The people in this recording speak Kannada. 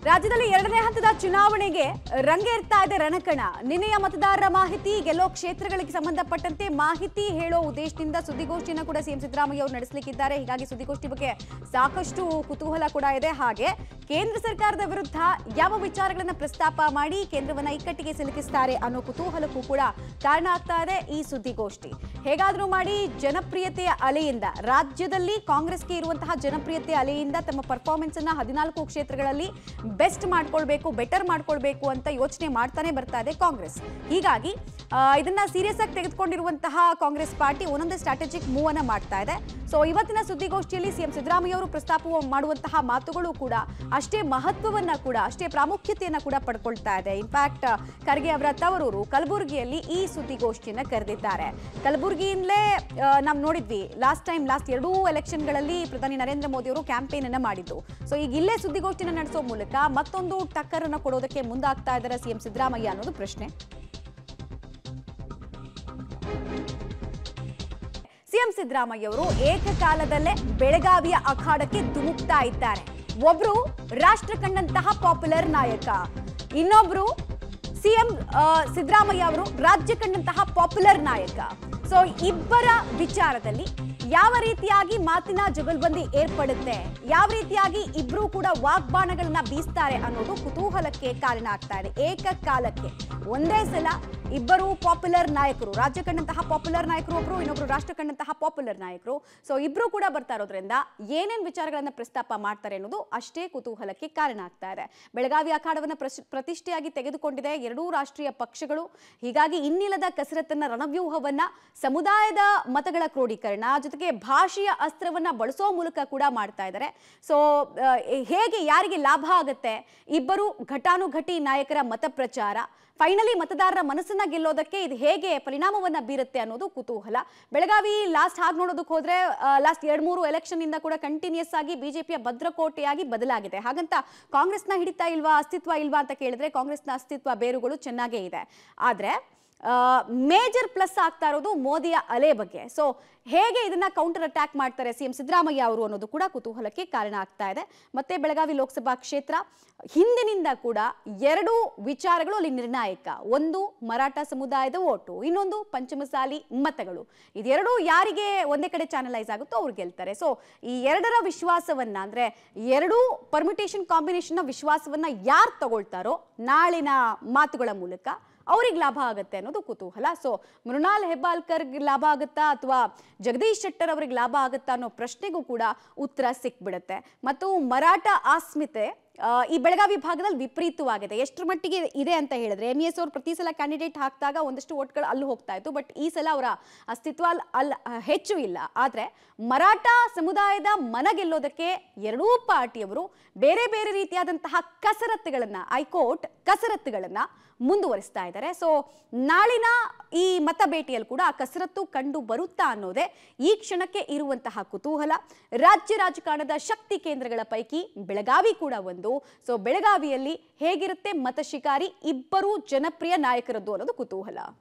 ರಾಜ್ಯದಲ್ಲಿ ಎರಡನೇ ಹಂತದ ಚುನಾವಣೆಗೆ ರಂಗೇರ್ತಾ ಇದೆ ರಣಕಣ ನಿನ್ನೆಯ ಮತದಾರರ ಮಾಹಿತಿ ಗೆಲ್ಲೋ ಕ್ಷೇತ್ರಗಳಿಗೆ ಸಂಬಂಧಪಟ್ಟಂತೆ ಮಾಹಿತಿ ಹೇಳೋ ಉದ್ದೇಶದಿಂದ ಸುದ್ದಿಗೋಷ್ಠಿಯನ್ನು ಕೂಡ ಸಿಎಂ ಸಿದ್ದರಾಮಯ್ಯ ಅವರು ನಡೆಸಲಿಕ್ಕಿದ್ದಾರೆ ಹೀಗಾಗಿ ಸುದ್ದಿಗೋಷ್ಠಿ ಬಗ್ಗೆ ಸಾಕಷ್ಟು ಕುತೂಹಲ ಕೂಡ ಇದೆ ಹಾಗೆ ಕೇಂದ್ರ ಸರ್ಕಾರದ ವಿರುದ್ಧ ಯಾವ ವಿಚಾರಗಳನ್ನ ಪ್ರಸ್ತಾಪ ಮಾಡಿ ಕೇಂದ್ರವನ್ನ ಇಕ್ಕಟ್ಟಿಗೆ ಸಿಲುಕಿಸ್ತಾರೆ ಅನ್ನೋ ಕುತೂಹಲಕ್ಕೂ ಕೂಡ ಕಾರಣ ಆಗ್ತಾ ಇದೆ ಈ ಸುದ್ದಿಗೋಷ್ಠಿ ಹೇಗಾದ್ರೂ ಮಾಡಿ ಜನಪ್ರಿಯತೆಯ ಅಲೆಯಿಂದ ರಾಜ್ಯದಲ್ಲಿ ಕಾಂಗ್ರೆಸ್ಗೆ ಇರುವಂತಹ ಜನಪ್ರಿಯತೆಯ ಅಲೆಯಿಂದ ತಮ್ಮ ಪರ್ಫಾರ್ಮೆನ್ಸ್ ಅನ್ನ ಹದಿನಾಲ್ಕು ಕ್ಷೇತ್ರಗಳಲ್ಲಿ ಬೆಸ್ಟ್ ಮಾಡ್ಕೊಳ್ಬೇಕು ಬೆಟರ್ ಮಾಡ್ಕೊಳ್ಬೇಕು ಅಂತ ಯೋಚನೆ ಮಾಡ್ತಾನೆ ಬರ್ತಾ ಇದೆ ಕಾಂಗ್ರೆಸ್ ಹೀಗಾಗಿ ಆ, ಇದನ್ನ ಸೀರಿಯಸ್ ಆಗಿ ತೆಗೆದುಕೊಂಡಿರುವಂತಹ ಕಾಂಗ್ರೆಸ್ ಪಾರ್ಟಿ ಒಂದೊಂದೇ ಸ್ಟ್ರಾಟಜಿಕ್ ಮೂವ್ ಅನ್ನ ಮಾಡ್ತಾ ಇದೆ ಸೊ ಇವತ್ತಿನ ಸುದ್ದಿಗೋಷ್ಠಿಯಲ್ಲಿ ಸಿಎಂ ಸಿದ್ದರಾಮಯ್ಯ ಅವರು ಪ್ರಸ್ತಾಪ ಮಾಡುವಂತಹ ಮಾತುಗಳು ಕೂಡ ಅಷ್ಟೇ ಮಹತ್ವವನ್ನ ಕೂಡ ಅಷ್ಟೇ ಪ್ರಾಮುಖ್ಯತೆಯನ್ನ ಕೂಡ ಪಡ್ಕೊಳ್ತಾ ಇದೆ ಇನ್ಫ್ಯಾಕ್ಟ್ ಖರ್ಗೆ ಅವರ ತವರೂರು ಕಲಬುರಗಿಯಲ್ಲಿ ಈ ಸುದ್ದಿಗೋಷ್ಠಿಯನ್ನ ಕರೆದಿದ್ದಾರೆ ಕಲಬುರಗಿಯಿಂದಲೇ ನಾವು ನೋಡಿದ್ವಿ ಲಾಸ್ಟ್ ಟೈಮ್ ಲಾಸ್ಟ್ ಎರಡೂ ಎಲೆಕ್ಷನ್ಗಳಲ್ಲಿ ಪ್ರಧಾನಿ ನರೇಂದ್ರ ಮೋದಿ ಅವರು ಕ್ಯಾಂಪೇನ್ ಅನ್ನ ಮಾಡಿದ್ದು ಸೊ ಈಗ ಇಲ್ಲೇ ಸುದ್ದಿಗೋಷ್ಠಿನ ನಡೆಸೋ ಮೂಲಕ ಮತ್ತೊಂದು ಟಕ್ಕರ್ ಅನ್ನ ಕೊಡೋದಕ್ಕೆ ಮುಂದಾಗ್ತಾ ಇದ್ದಾರೆ ಸಿಎಂ ಸಿದ್ದರಾಮಯ್ಯ ಅನ್ನೋದು ಪ್ರಶ್ನೆ ಸಿಎಂ ಸಿದ್ದರಾಮಯ್ಯ ಅವರು ಏಕಕಾಲದಲ್ಲೇ ಬೆಳಗಾವಿಯ ಅಖಾಡಕ್ಕೆ ಧುಮುಕ್ತಾ ಇದ್ದಾರೆ ಒಬ್ರು ರಾಷ್ಟ್ರ ಕಂಡಂತಹ ಪಾಪ್ಯುಲರ್ ನಾಯಕ ಇನ್ನೊಬ್ರು ಸಿಎಂ ಸಿದ್ದರಾಮಯ್ಯ ಅವರು ರಾಜ್ಯ ಕಂಡಂತಹ ಪಾಪ್ಯುಲರ್ ನಾಯಕ ಸೊ ಇಬ್ಬರ ವಿಚಾರದಲ್ಲಿ ಯಾವ ರೀತಿಯಾಗಿ ಮಾತಿನ ಜುಗಲ್ಬಂದಿ ಏರ್ಪಡುತ್ತೆ ಯಾವ ರೀತಿಯಾಗಿ ಇಬ್ರು ಕೂಡ ವಾಗ್ಬಾಣಗಳನ್ನ ಬೀಸ್ತಾರೆ ಅನ್ನೋದು ಕುತೂಹಲಕ್ಕೆ ಕಾರಣ ಆಗ್ತಾ ಇದೆ ಏಕಕಾಲಕ್ಕೆ ಒಂದೇ ಸಲ ಇಬ್ಬರು ಪಾಪ್ಯುಲರ್ ನಾಯಕರು ರಾಜ್ಯ ಕಂಡಂತಹ ಪಾಪ್ಯುಲರ್ ನಾಯಕರು ಒಬ್ರು ಇನ್ನೊಬ್ರು ರಾಷ್ಟ್ರ ಕಂಡಂತಹ ಪಾಪ್ಯುಲರ್ ನಾಯಕರು ಸೊ ಇಬ್ರು ಕೂಡ ಬರ್ತಾ ಇರೋದ್ರಿಂದ ಏನೇನ್ ವಿಚಾರಗಳನ್ನ ಪ್ರಸ್ತಾಪ ಮಾಡ್ತಾರೆ ಅನ್ನೋದು ಅಷ್ಟೇ ಕುತೂಹಲಕ್ಕೆ ಕಾರಣ ಆಗ್ತಾ ಇದೆ ಬೆಳಗಾವಿ ಅಖಾಡವನ್ನ ಪ್ರಶ್- ಪ್ರತಿಷ್ಠೆಯಾಗಿ ತೆಗೆದುಕೊಂಡಿದೆ ಎರಡೂ ರಾಷ್ಟ್ರೀಯ ಪಕ್ಷಗಳು ಹೀಗಾಗಿ ಇನ್ನಿಲ್ಲದ ಕಸರತ್ತನ್ನ ರಣವ್ಯೂಹವನ್ನ ಸಮುದಾಯದ ಮತಗಳ ಕ್ರೋಢೀಕರಣ ಜೊತೆಗೆ ಭಾಷೆಯ ಅಸ್ತ್ರವನ್ನ ಬಳಸೋ ಮೂಲಕ ಕೂಡ ಮಾಡ್ತಾ ಇದ್ದಾರೆ ಸೊ ಹೇಗೆ ಯಾರಿಗೆ ಲಾಭ ಆಗುತ್ತೆ ಇಬ್ಬರು ಘಟಾನುಘಟಿ ನಾಯಕರ ಮತ ಪ್ರಚಾರ ಫೈನಲಿ ಮತದಾರರ ಮನಸ್ಸನ್ನ ಗೆಲ್ಲೋದಕ್ಕೆ ಇದು ಹೇಗೆ ಪರಿಣಾಮವನ್ನ ಬೀರುತ್ತೆ ಅನ್ನೋದು ಕುತೂಹಲ ಬೆಳಗಾವಿ ಲಾಸ್ಟ್ ಹಾಗೆ ನೋಡೋದಕ್ಕೆ ಹೋದ್ರೆ ಲಾಸ್ಟ್ ಎರಡ್ ಮೂರು ಎಲೆಕ್ಷನ್ ಇಂದ ಕೂಡ ಕಂಟಿನ್ಯೂಸ್ ಆಗಿ ಬಿಜೆಪಿಯ ಭದ್ರಕೋಟೆಯಾಗಿ ಬದಲಾಗಿದೆ ಹಾಗಂತ ಕಾಂಗ್ರೆಸ್ನ ಹಿಡಿತಾ ಇಲ್ವಾ ಅಸ್ತಿತ್ವ ಇಲ್ವಾ ಅಂತ ಕೇಳಿದ್ರೆ ಕಾಂಗ್ರೆಸ್ನ ಅಸ್ತಿತ್ವ ಬೇರುಗಳು ಚೆನ್ನಾಗೇ ಇದೆ ಆದ್ರೆ ಮೇಜರ್ ಪ್ಲಸ್ ಆಗ್ತಾ ಇರೋದು ಮೋದಿಯ ಅಲೆ ಬಗ್ಗೆ ಸೊ ಹೇಗೆ ಇದನ್ನ ಕೌಂಟರ್ ಅಟ್ಯಾಕ್ ಮಾಡ್ತಾರೆ ಸಿಎಂ ಸಿದ್ದರಾಮಯ್ಯ ಅವರು ಅನ್ನೋದು ಕೂಡ ಕುತೂಹಲಕ್ಕೆ ಕಾರಣ ಆಗ್ತಾ ಇದೆ ಮತ್ತೆ ಬೆಳಗಾವಿ ಲೋಕಸಭಾ ಕ್ಷೇತ್ರ ಹಿಂದಿನಿಂದ ಕೂಡ ಎರಡು ವಿಚಾರಗಳು ಅಲ್ಲಿ ನಿರ್ಣಾಯಕ ಒಂದು ಮರಾಠ ಸಮುದಾಯದ ಓಟು ಇನ್ನೊಂದು ಪಂಚಮಸಾಲಿ ಮತಗಳು ಇದೆರಡು ಯಾರಿಗೆ ಒಂದೇ ಕಡೆ ಚಾನಲೈಸ್ ಆಗುತ್ತೋ ಅವ್ರು ಗೆಲ್ತಾರೆ ಸೊ ಈ ಎರಡರ ವಿಶ್ವಾಸವನ್ನ ಅಂದ್ರೆ ಎರಡೂ ಪರ್ಮಿಟೇಷನ್ ಕಾಂಬಿನೇಷನ್ ವಿಶ್ವಾಸವನ್ನ ಯಾರು ತಗೊಳ್ತಾರೋ ನಾಳಿನ ಮಾತುಗಳ ಮೂಲಕ ಅವ್ರಿಗೆ ಲಾಭ ಆಗುತ್ತೆ ಅನ್ನೋದು ಕುತೂಹಲ ಸೊ ಮೃಣಾಲ್ ಹೆಬ್ಬಾಳ್ಕರ್ಗೆ ಲಾಭ ಆಗುತ್ತಾ ಅಥವಾ ಜಗದೀಶ್ ಶೆಟ್ಟರ್ ಅವ್ರಿಗೆ ಲಾಭ ಆಗುತ್ತಾ ಅನ್ನೋ ಪ್ರಶ್ನೆಗೂ ಕೂಡ ಉತ್ತರ ಸಿಕ್ಬಿಡುತ್ತೆ ಮತ್ತು ಮರಾಠ ಆಸ್ಮಿತೆ ಆ, ಈ ಬೆಳಗಾವಿ ಭಾಗದಲ್ಲಿ ವಿಪರೀತವಾಗಿದೆ ಎಷ್ಟರ ಮಟ್ಟಿಗೆ ಇದೆ ಅಂತ ಹೇಳಿದ್ರೆ ಎಂ ಎಸ್ ಅವ್ರು ಪ್ರತಿ ಸಲ ಕ್ಯಾಂಡಿಡೇಟ್ ಹಾಕಿದಾಗ ಒಂದಷ್ಟು ಓಟ್ಗಳು ಅಲ್ಲಿ ಹೋಗ್ತಾ ಇತ್ತು ಬಟ್ ಈ ಸಲ ಅವರ ಅಸ್ತಿತ್ವ ಅಲ್ ಅಲ್ಲಿ ಹೆಚ್ಚು ಇಲ್ಲ ಆದರೆ ಮರಾಠ ಸಮುದಾಯದ ಮನ ಗೆಲ್ಲೋದಕ್ಕೆ ಎರಡೂ ಪಾರ್ಟಿಯವರು ಬೇರೆ ಬೇರೆ ರೀತಿಯಾದಂತಹ ಕಸರತ್ತುಗಳನ್ನ ಐಕೋಟ್ ಕಸರತ್ತುಗಳನ್ನ ಮುಂದುವರಿಸ್ತಾ ಇದ್ದಾರೆ ಸೊ ನಾಳಿನ ಈ ಮತ ಭೇಟಿಯಲ್ಲಿ ಕೂಡ ಆ ಕಸರತ್ತು ಕಂಡು ಬರುತ್ತಾ ಅನ್ನೋದೇ ಈ ಕ್ಷಣಕ್ಕೆ ಇರುವಂತಹ ಕುತೂಹಲ ರಾಜ್ಯ ರಾಜಕಾರಣದ ಶಕ್ತಿ ಕೇಂದ್ರಗಳ ಪೈಕಿ ಬೆಳಗಾವಿ ಕೂಡ ಒಂದು ಸೊ ಬೆಳಗಾವಿಯಲ್ಲಿ ಹೇಗಿರುತ್ತೆ ಮತ ಶಿಕಾರಿ ಇಬ್ಬರು ಜನಪ್ರಿಯ ನಾಯಕರದ್ದು ಅನ್ನೋದು ಕುತೂಹಲ